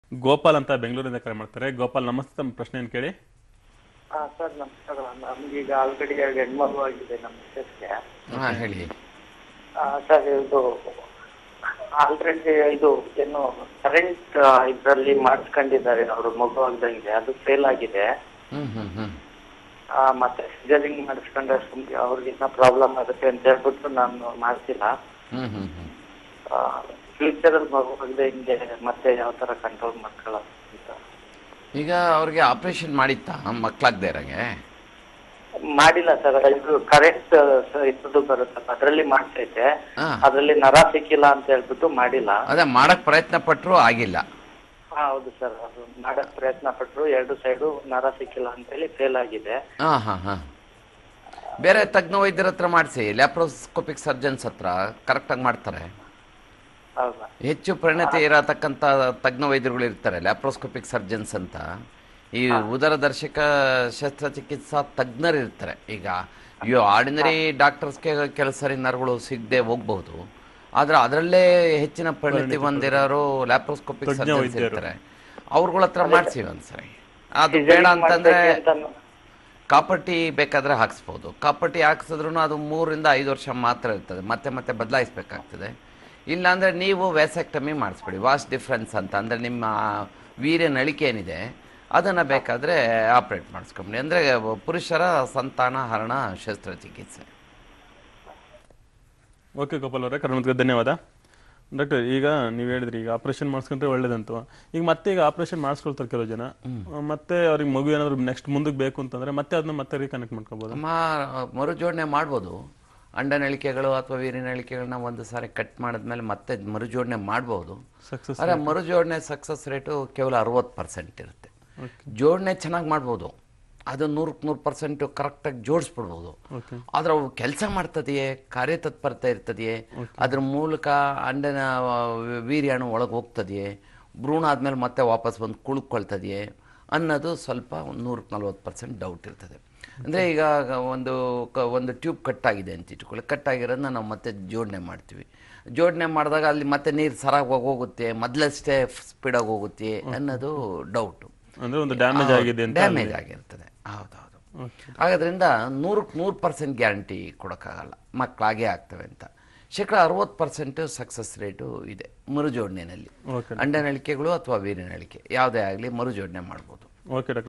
ಗೋಪಾಲ್ ಅಂತ ಬೆಂಗಳೂರಿಂದ ಕರೆ ಮಾಡ್ತಾರೆ ಗೋಪಾಲ್ ನಮಸ್ತೆ ತಮ್ಮ ಪ್ರಶ್ನೆಯನ್ನು ಕೇಳಿ ಹಾ ಸರ್ ನಮಸ್ಕಾರ ನಮ್ಗೀಗ ಆಲ್ರೆಡಿ ಎರಡು ಹೆಣ್ಮಗು ಆಗಿದೆ ನಮ್ಮ ಮಿಸ್ಸಸ್ಗೆ ಹಾ ಹೇಳಿ ಸರ್ ಇದು ಆಲ್ರೆಡಿ ಇದು ಏನು ಕರೆಂಟ್ ಇದರಲ್ಲಿ ಮಾಡಿಸ್ಕೊಂಡಿದ್ದಾರೆ ಅವರು ಮಗು ಆಗ್ದಂಗೆ ಅದು ಫೇಲ್ ಆಗಿದೆ ಹ್ಮ್ ಹ್ಮ್ ಹ್ಮ್ ಆ, ಮತ್ತೆ ಸಿಜರಿಂಗ್ ಮಾಡಿಸ್ಕೊಂಡ್ರೆ ಸುಮ್ನೆ ಅವ್ರಿಗಿನ್ನ ಪ್ರಾಬ್ಲಮ್ ಆಗುತ್ತೆ ಅಂತ ಹೇಳ್ಬಿಟ್ಟು ನಾನು ಮಾಡ್ತಿಲ್ಲ ಹ್ಮ್ ಹ್ಮ್ ಹ್ಮ್ ಫ್ಯೂಚರ್ ಅಲ್ಲಿ ಮಗು ಆಗದೆ ಹಿಂಗೆ ಮತ್ತೆ ಯಾವ ತರ ಕಂಟ್ರೋಲ್ ಮಾಡ್ಕೊಳ್ಳೋದು ಅಂತ ಈಗ ಅವ್ರಿಗೆ ಆಪರೇಷನ್ ಮಾಡಿತ್ತಾ ಮಕ್ಳಾಗ್ದೇ ಇರಂಗೆ ಮಾಡಿಲ್ಲ ಸರ್ ಇದು ಕರೆಂಟ್ ಇದ್ದು ಬರುತ್ತೆ ಅದರಲ್ಲಿ ಮಾಡ್ತೈತೆ ಹಾ. ಅದರಲ್ಲಿ ನರ ಸಿಕ್ಕಿಲ್ಲ ಅಂತ ಹೇಳ್ಬಿಟ್ಟು ಮಾಡಿಲ್ಲ ಅದೇ ಮಾಡಕ್ ಪ್ರಯತ್ನ ಪಟ್ರು ಆಗಿಲ್ಲ ಹಾ, ಹೌದು ಸರ್ ಅದು ಮಾಡಕ್ ಪ್ರಯತ್ನ ಪಟ್ರು ಎರಡು ಸೈಡು ನರ ಸಿಕ್ಕಿಲ್ಲ ಅಂತೇಳಿ ಫೇಲ್ ಆಗಿದೆ ಹಾ ಹಾ ಹಾ ಬೇರೆ ತಜ್ಞ ವೈದ್ಯರ ಹತ್ರ ಮಾಡಿಸಿ ಲ್ಯಾಪ್ರೋಸ್ಕೋಪಿಕ್ ಸರ್ಜನ್ಸ್ ಹತ್ರ ಕರೆಕ್ಟಾಗಿ ಮಾಡ್ತಾರೆ ಹೌದಾ ಹೆಚ್ಚು ಪರಿಣತಿ ಇರತಕ್ಕಂಥ ತಜ್ಞ ವೈದ್ಯರುಗಳು ಇರ್ತಾರೆ ಲ್ಯಾಪ್ರೋಸ್ಕೋಪಿಕ್ ಸರ್ಜನ್ಸ್ ಅಂತ ಈ ಉದರದರ್ಶಕ ಶಸ್ತ್ರಚಿಕಿತ್ಸಾ ತಜ್ಞರು ಇರ್ತಾರೆ ಈಗ ಇವು ಆರ್ಡಿನರಿ ಡಾಕ್ಟರ್ಸ್ಗೆ ಕೆಲವು ಸರಿ ನರಗಳು ಸಿಗದೆ ಹೋಗ್ಬಹುದು ಆದ್ರೆ ಅದರಲ್ಲೇ ಹೆಚ್ಚಿನ ಪರಿಣತಿ ಹೊಂದಿರೋರು ಲ್ಯಾಪ್ರೋಸ್ಕೋಪಿಕ್ ತಜ್ಞ ಸರ್ಜನ್ಸ್ ವೈದ್ಯರು. ಇರ್ತಾರೆ ಅವ್ರಗಳ ಹತ್ರ ಮಾಡಿಸಿ ಒಂದ್ಸರಿ ಅದು ಬೇಡ ಅಂತಂದ್ರೆ ಕಾಪಟ್ಟಿ ಬೇಕಾದ್ರೆ ಹಾಕ್ಸ್ಬೋದು ಕಾಪಟ್ಟಿ ಹಾಕ್ಸಿದ್ರು ಅದು ಮೂರಿಂದ ಐದು ವರ್ಷ ಮಾತ್ರ ಇರ್ತದೆ ಮತ್ತೆ ಮತ್ತೆ ಬದಲಾಯಿಸ್ಬೇಕಾಗ್ತದೆ ಇಲ್ಲಾಂದ್ರೆ ನೀವು ವ್ಯಾಸೆಕ್ಟಮಿ ಮಾಡಿಸ್ಬಿಡಿ ವಾಸ್ ಡಿಫ್ರೆನ್ಸ್ ಅಂತ ಅಂದ್ರೆ ನಿಮ್ಮ ವೀರ್ಯ ನಳಿಕೆ ಏನಿದೆ ಅದನ್ನ ಬೇಕಾದ್ರೆ ಆಪರೇಟ್ ಮಾಡಿಸ್ಕೊಂಬಿಡಿ ಅಂದ್ರೆ ಪುರುಷರ ಸಂತಾನ ಹರಣ ಶಸ್ತ್ರಚಿಕಿತ್ಸೆ ಓಕೆ ಗೋಪಾಲ್ ಅವರೇ ಕರ್ನಾಟಕ ಧನ್ಯವಾದ ಡಾಕ್ಟರ್ ಈಗ ನೀವು ಹೇಳಿದ್ರಿ ಈಗ ಆಪರೇಷನ್ ಮಾಡಿಸ್ಕೊಂಡ್ರೆ ಒಳ್ಳೇದಂತು ಈಗ ಮತ್ತೆ ಈಗ ಆಪರೇಷನ್ ಮಾಡಿಸ್ಕೊಳ್ತಾರೆ ಕೆಲವು ಜನ ಆ, ಮತ್ತೆ ಅವ್ರಿಗೆ ಮಗು ಏನಾದ್ರು ನೆಕ್ಸ್ಟ್ ಮುಂದಕ್ಕೆ ಬೇಕು ಅಂತಂದ್ರೆ ಮತ್ತೆ ಅದನ್ನ ಮತ್ತೆ ರೀಕನೆಕ್ಟ್ ಮಾಡ್ಕೋಬಹುದು ಅಮ್ಮ ಮರುಜೋಡಣೆ ಮಾಡ್ಬೋದು ಅಂಡನಳಿಕೆಗಳು ಅಥವಾ ವೀರ್ಯನಳಿಕೆಗಳನ್ನ ಒಂದು ಸಾರಿ ಕಟ್ ಮಾಡಿದ್ಮೇಲೆ ಮತ್ತೆ ಮರುಜೋಡಣೆ ಮಾಡ್ಬೋದು ಸಕ್ಸಸ್ ಆದರೆ ಮರುಜೋಡಣೆ ಸಕ್ಸಸ್ ರೇಟು ಕೇವಲ ಅರವತ್ತು ಪರ್ಸೆಂಟ್ ಇರುತ್ತೆ ಜೋಡಣೆ ಚೆನ್ನಾಗಿ ಮಾಡ್ಬೋದು ಅದು ನೂರಕ್ಕೆ ನೂರು ಪರ್ಸೆಂಟು ಕರೆಕ್ಟಾಗಿ ಜೋಡಿಸ್ಬಿಡ್ಬೋದು ಓಕೆ ಆದ್ರೆ ಅವು ಕೆಲಸ ಮಾಡ್ತದೆಯೇ ಕಾರ್ಯತತ್ಪರತೆ ಇರ್ತದೆಯೇ ಅದ್ರ ಮೂಲಕ ಅಂಡನ ಆ, ವೀರ್ಯಾಣು ಒಳಗೆ ಹೋಗ್ತದೆಯೇ ಭ್ರೂಣ ಆದ್ಮೇಲೆ ಮತ್ತೆ ವಾಪಸ್ ಬಂದು ಕುಳ್ಕೊಳ್ತದೆಯೇ ಅನ್ನೋದು ಸ್ವಲ್ಪ ಒಂದು ನೂರಕ್ಕೆ ನಲ್ವತ್ತು ಪರ್ಸೆಂಟ್ ಡೌಟ್ ಇರ್ತದೆ ಅಂದರೆ ಈಗ ಒಂದು ಕ ಒಂದು ಟ್ಯೂಬ್ ಕಟ್ಟಾಗಿದೆ ಅಂತ ಇಟ್ಕೊಳ್ಳಿ ಕಟ್ಟಾಗಿರೋದನ್ನ ನಾವು ಮತ್ತೆ ಜೋಡಣೆ ಮಾಡ್ತೀವಿ ಜೋಡಣೆ ಮಾಡಿದಾಗ ಅಲ್ಲಿ ಮತ್ತೆ ನೀರು ಸರಾಗಿ ಹೋಗುತ್ತೆ ಮೊದಲಷ್ಟೇ ಸ್ಪೀಡಾಗಿ ಹೋಗುತ್ತೆ ಅನ್ನೋದು ಡೌಟು ಅಂದ್ರೆ ಒಂದು ಡ್ಯಾಮೇಜ್ ಆಗಿದೆ ಅಂತ ಡ್ಯಾಮೇಜ್ ಆಗಿರ್ತದೆ ಹೌದೌದು ಹಾಗಾದ್ರಿಂದ ನೂರಕ್ಕೆ ನೂರು ಪರ್ಸೆಂಟ್ ಗ್ಯಾರಂಟಿ ಕೊಡೋಕ್ಕಾಗಲ್ಲ ಮಕ್ಕಳಾಗೇ ಆಗ್ತವೆ ಅಂತ ಶೇಕಡ ಅರವತ್ತು ಪರ್ಸೆಂಟ್ ಸಕ್ಸಸ್ ರೇಟು ಇದೆ ಮರುಜೋಡಣೆಯಲ್ಲಿ ಓಕೆ ಅಂಡನಳಿಕೆಗಳು ಅಥವಾ ವೀರ್ಯನಳಿಕೆ ಯಾವುದೇ ಆಗಲಿ ಮರುಜೋಡಣೆ ಮಾಡ್ಬೋದು ಓಕೆ ಡಾಕ್ಟರ್